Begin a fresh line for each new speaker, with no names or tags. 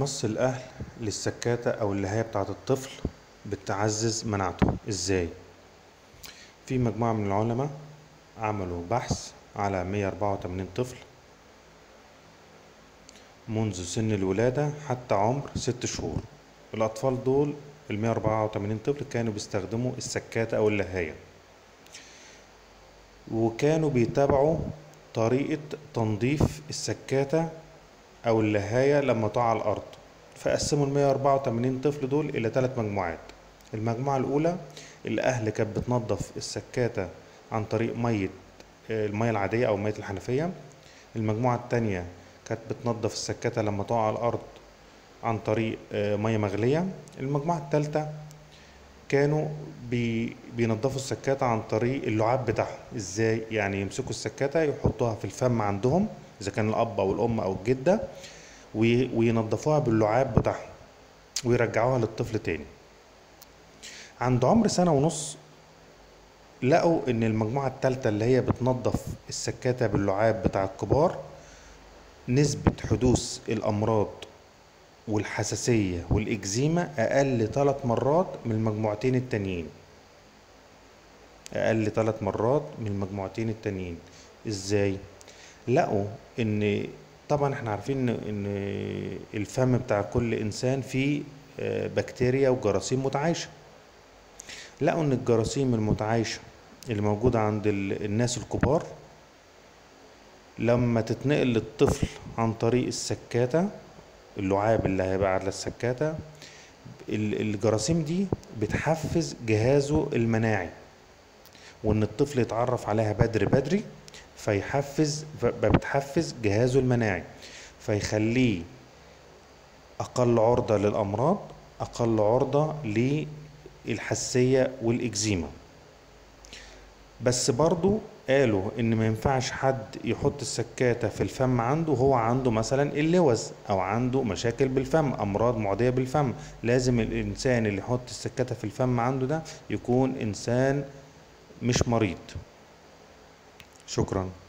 مص الأهل للسكاتة أو اللهاية بتاعة الطفل بتعزز مناعته إزاي؟ في مجموعة من العلماء عملوا بحث على 184 طفل منذ سن الولادة حتى عمر ست شهور الأطفال دول ال 184 طفل كانوا بيستخدموا السكاتة أو اللهاية وكانوا بيتابعوا طريقة تنظيف السكاتة أو اللهاية لما تقع على الأرض فقسموا ال 184 طفل دول إلى ثلاث مجموعات المجموعة الأولى الأهل كانت بتنظف السكاتة عن طريق مية المية العادية أو مية الحنفية المجموعة التانية كانت بتنظف السكاتة لما تقع على الأرض عن طريق مية مغلية المجموعة التالتة كانوا بي بينضفوا السكاتة عن طريق اللعاب بتاعهم ازاي يعني يمسكوا السكاتة يحطوها في الفم عندهم اذا كان الاب او الام او الجدة وينضفوها باللعاب بتاعهم ويرجعوها للطفل تاني عند عمر سنة ونص لقوا ان المجموعة التالتة اللي هي بتنظف السكاتة باللعاب بتاع الكبار نسبة حدوث الامراض والحساسية والإكزيما أقل ثلاث مرات من المجموعتين التانيين أقل ثلاث مرات من المجموعتين التانيين إزاي؟ لقوا إن طبعا احنا عارفين إن الفم بتاع كل إنسان فيه بكتيريا وجراثيم متعايشة لقوا إن الجراثيم المتعايشة اللي موجودة عند الناس الكبار لما تتنقل للطفل عن طريق السكاتة اللعاب اللي هيبقى على السكاتة الجراثيم دي بتحفز جهازه المناعي وان الطفل يتعرف عليها بدري بدري فيحفز بتحفز جهازه المناعي فيخليه اقل عرضة للامراض اقل عرضة للحساسية والاكزيما بس برضو قالوا ان ما ينفعش حد يحط السكاتة في الفم عنده وهو عنده مثلا اللوز او عنده مشاكل بالفم امراض معدية بالفم لازم الانسان اللي يحط السكاتة في الفم عنده ده يكون انسان مش مريض شكرا